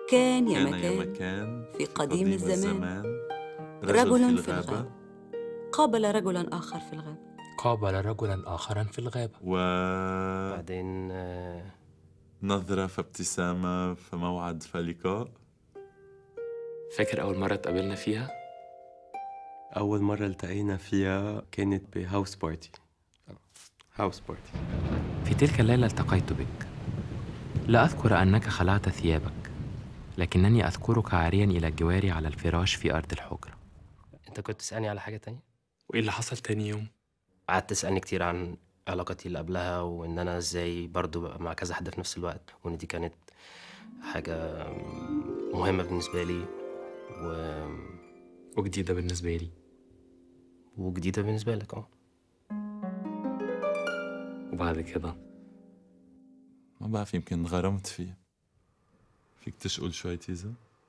كان يا كان يا مكان مكان في قديم الزمان رجل, رجل في في الغابة الغابة قابل رجلا آخر في الغابة قابل رجلا آخرا في الغابة ونظرة بعدين آه، فابتسامة فموعد فلقاء فاكر أول مرة اتقابلنا فيها؟ أول مرة التقينا فيها كانت بهاوس بارتي هاوس بارتي في تلك الليلة التقيت بك لا أذكر أنك خلعت ثيابك لكنني أذكرك عاريا إلى الجوار على الفراش في أرض الحجرة انت كنت تسألني على حاجة تانية وإيه اللي حصل تاني يوم؟ قعدت تسألني كتير عن علاقتي اللي قبلها وان انا ازاي برضو ببقى مع كذا حد في نفس الوقت وان دي كانت حاجة مهمة بالنسبة لي و... وجديدة بالنسبة لي وجديدة بالنسبة لك اه وبعد كده ما بعرف يمكن انغرمت فيه فيك تشقل شوي تيزا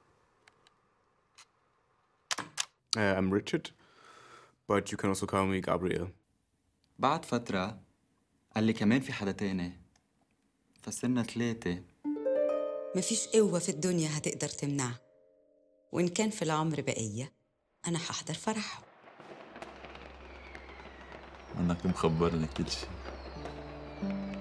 Uh, I'm Richard, but you can also call me Gabriel. بعد فترة قال لي كمان في حدا تاني فصرنا ثلاثة مفيش قوة في الدنيا هتقدر تمنعها وإن كان في العمر بقية أنا هحضر فرحه انك مخبرني كل شيء